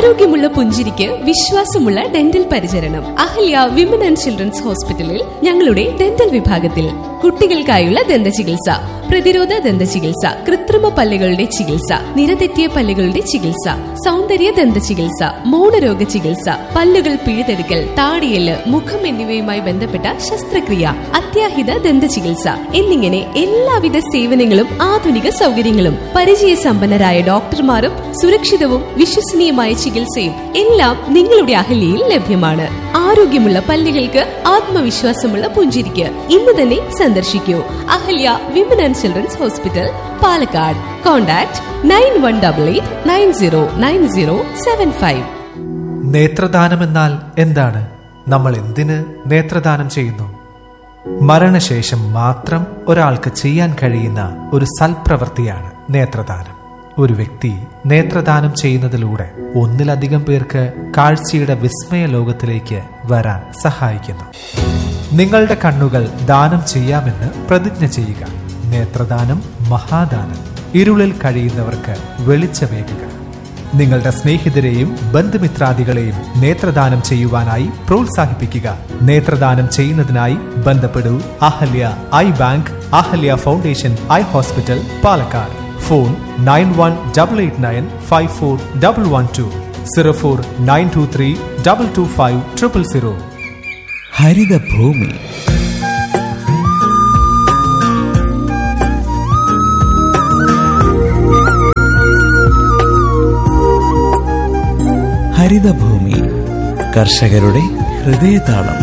ആരോഗ്യമുള്ള പുഞ്ചിരിക്ക് വിശ്വാസമുള്ള ഡെന്റൽ പരിചരണം അഹല്യ വിമൻ ആൻഡ് ചിൽഡ്രൻസ് ഹോസ്പിറ്റലിൽ ഞങ്ങളുടെ ഡെന്റൽ വിഭാഗത്തിൽ കുട്ടികൾക്കായുള്ള ദന്ത ചികിത്സ പ്രതിരോധ ദന്ത ചികിത്സ കൃത്രിമ പല്ലുകളുടെ ചികിത്സ നിരതെറ്റിയ പല്ലുകളുടെ ചികിത്സ സൗന്ദര്യ ദന്ത ചികിത്സ മൗനരോഗ ചികിത്സ പല്ലുകൾ പിഴുതെടുക്കൽ താടിയല് മുഖം എന്നിവയുമായി ബന്ധപ്പെട്ട ശസ്ത്രക്രിയ അത്യാഹിത ദന്ത ചികിത്സ എന്നിങ്ങനെ എല്ലാവിധ സേവനങ്ങളും ആധുനിക സൗകര്യങ്ങളും പരിചയസമ്പന്നരായ ഡോക്ടർമാരും സുരക്ഷിതവും വിശ്വസനീയമായ ചികിത്സയും എല്ലാം നിങ്ങളുടെ അഹല്യയിൽ ലഭ്യമാണ് ആരോഗ്യമുള്ള പല്ലുകൾക്ക് ആത്മവിശ്വാസമുള്ള പുഞ്ചിരിക്ക് ഇന്ന് തന്നെ സന്ദർശിക്കൂ Ahalia women and children's hospital Palakkad contact nine one double eight nine zero nine zero seven five നേത്രദാനമെന്നാൽ എന്താണ് നമ്മൾ എന്തിന് നേത്രദാനം ചെയ്യുന്നു മരണശേഷം മാത്രം ഒരാൾക്ക് ചെയ്യാൻ കഴിയുന്ന ഒരു സൽപ്രവൃത്തിയാണ് നേത്രദാനം ഒരു വ്യക്തി നേത്രദാനം ചെയ്യുന്നതിലൂടെ ഒന്നിലധികം പേർക്ക് കാഴ്ചയുടെ വിസ്മയ ലോകത്തിലേക്ക് വരാൻ സഹായിക്കുന്നു നിങ്ങളുടെ കണ്ണുകൾ ദാനം ചെയ്യാമെന്ന് പ്രതിജ്ഞ ചെയ്യുക നേത്രദാനം മഹാദാനം ഇരുളിൽ കഴിയുന്നവർക്ക് വെളിച്ചമേകുക നിങ്ങളുടെ സ്നേഹിതരെയും ബന്ധുമിത്രാദികളെയും നേത്രദാനം ചെയ്യുവാനായി പ്രോത്സാഹിപ്പിക്കുക നേത്രദാനം ചെയ്യുന്നതിനായി ബന്ധപ്പെടൂ Ahalia eye bank Ahalia foundation eye hospital Palakkad phone nine one double eight nine five four double one two zero four nine two three double two five triple zero Harithabhoomi Harithabhoomi കർഷകരുടെ ഹൃദയതാളം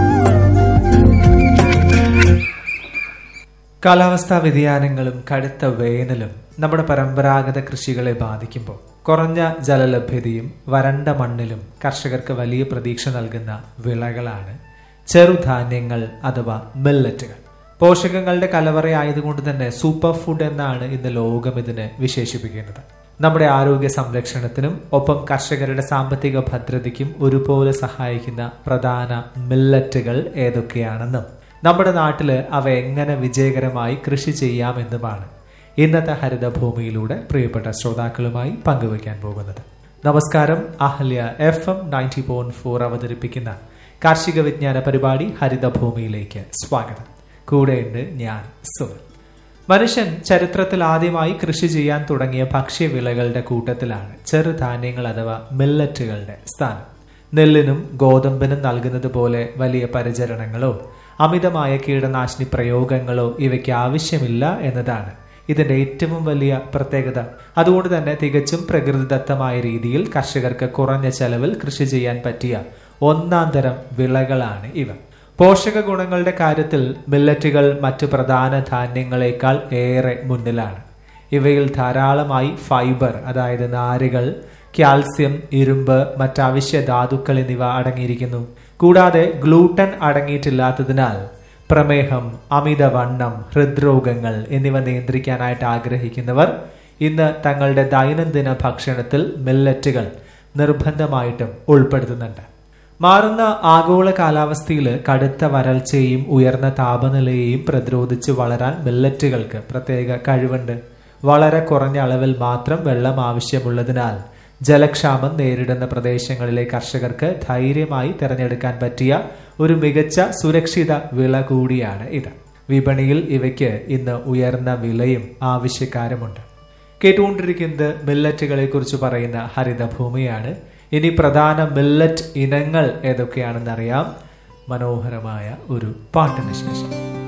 കാലാവസ്ഥാ വ്യതിയാനങ്ങളും കടുത്ത വേനലും നമ്മുടെ പരമ്പരാഗത കൃഷികളെ ബാധിക്കുമ്പോൾ കുറഞ്ഞ ജലലഭ്യതയും വരണ്ട മണ്ണിലും കർഷകർക്ക് വലിയ പ്രതീക്ഷ നൽകുന്ന വിളകളാണ് ചെറുധാന്യങ്ങൾ അഥവാ മില്ലറ്റുകൾ പോഷകങ്ങളുടെ കലവറയായതുകൊണ്ട് തന്നെ സൂപ്പർ ഫുഡ് എന്നാണ് ഇന്ന് ലോകം ഇതിനെ വിശേഷിപ്പിക്കുന്നത് നമ്മുടെ ആരോഗ്യ സംരക്ഷണത്തിനും ഒപ്പം കർഷകരുടെ സാമ്പത്തിക ഭദ്രതയ്ക്കും ഒരുപോലെ സഹായിക്കുന്ന പ്രധാന മില്ലറ്റുകൾ ഏതൊക്കെയാണെന്നും നമ്മുടെ നാട്ടില് അവ എങ്ങനെ വിജയകരമായി കൃഷി ചെയ്യാമെന്നുമാണ് ഇന്നത്തെ ഹരിതഭൂമിയിലൂടെ പ്രിയപ്പെട്ട ശ്രോതാക്കളുമായി പങ്കുവയ്ക്കാൻ പോകുന്നത് നമസ്കാരം Ahalia F M ninety point four അവതരിപ്പിക്കുന്ന കാർഷിക വിജ്ഞാന പരിപാടി ഹരിതഭൂമിയിലേക്ക് സ്വാഗതം കൂടെയുണ്ട് ഞാൻ സുനിൽ മനുഷ്യൻ ചരിത്രത്തിൽ ആദ്യമായി കൃഷി ചെയ്യാൻ തുടങ്ങിയ ഭക്ഷ്യവിളകളുടെ കൂട്ടത്തിലാണ് ചെറുധാന്യങ്ങൾ അഥവാ മില്ലറ്റുകളുടെ സ്ഥാനം നെല്ലിനും ഗോതമ്പിനും നൽകുന്നത് പോലെ വലിയ പരിചരണങ്ങളോ അമിതമായ കീടനാശിനി പ്രയോഗങ്ങളോ ഇവയ്ക്ക് ആവശ്യമില്ല എന്നതാണ് ഇതിന്റെ ഏറ്റവും വലിയ പ്രത്യേകത അതുകൊണ്ട് തന്നെ തികച്ചും പ്രകൃതിദത്തമായ രീതിയിൽ കർഷകർക്ക് കുറഞ്ഞ ചെലവിൽ കൃഷി ചെയ്യാൻ പറ്റിയ ഒന്നാം തരം വിളകളാണ് ഇവ പോഷക ഗുണങ്ങളുടെ കാര്യത്തിൽ മില്ലറ്റുകൾ മറ്റു പ്രധാന ധാന്യങ്ങളെക്കാൾ ഏറെ മുന്നിലാണ് ഇവയിൽ ധാരാളമായി ഫൈബർ അതായത് നാരുകൾ കാൽസ്യം ഇരുമ്പ് മറ്റാവശ്യ ധാതുക്കൾ എന്നിവ അടങ്ങിയിരിക്കുന്നു കൂടാതെ ഗ്ലൂട്ടൻ അടങ്ങിയിട്ടില്ലാത്തതിനാൽ പ്രമേഹം അമിതവണ്ണം ഹൃദ്രോഗങ്ങൾ എന്നിവ നിയന്ത്രിക്കാനായിട്ട് ആഗ്രഹിക്കുന്നവർ ഇന്ന് തങ്ങളുടെ ദൈനംദിന ഭക്ഷണത്തിൽ മില്ലറ്റുകൾ നിർബന്ധമായിട്ടും ഉൾപ്പെടുത്തുന്നുണ്ട് മാറുന്ന ആഗോള കാലാവസ്ഥയിൽ കടുത്ത വരൾച്ചയും ഉയർന്ന താപനിലയെയും പ്രതിരോധിച്ച് വളരാൻ മില്ലറ്റുകൾക്ക് പ്രത്യേക കഴിവുണ്ട് വളരെ കുറഞ്ഞ അളവിൽ മാത്രം വെള്ളം ആവശ്യമുള്ളതിനാൽ ജലക്ഷാമം നേരിടുന്ന പ്രദേശങ്ങളിലെ കർഷകർക്ക് ധൈര്യമായി തിരഞ്ഞെടുക്കാൻ പറ്റിയ ഒരു മികച്ച സുരക്ഷിത വിള കൂടിയാണ് ഇത് വിപണിയിൽ ഇവയ്ക്ക് ഇന്ന് ഉയർന്ന വിലയും ആവശ്യക്കാരുമുണ്ട് കേട്ടുകൊണ്ടിരിക്കുന്നത് മില്ലറ്റുകളെ കുറിച്ച് പറയുന്ന ഹരിതഭൂമിയാണ് ഇനി പ്രധാന മില്ലറ്റ് ഇനങ്ങൾ ഏതൊക്കെയാണെന്നറിയാം മനോഹരമായ ഒരു പാട്ടിന് ശേഷം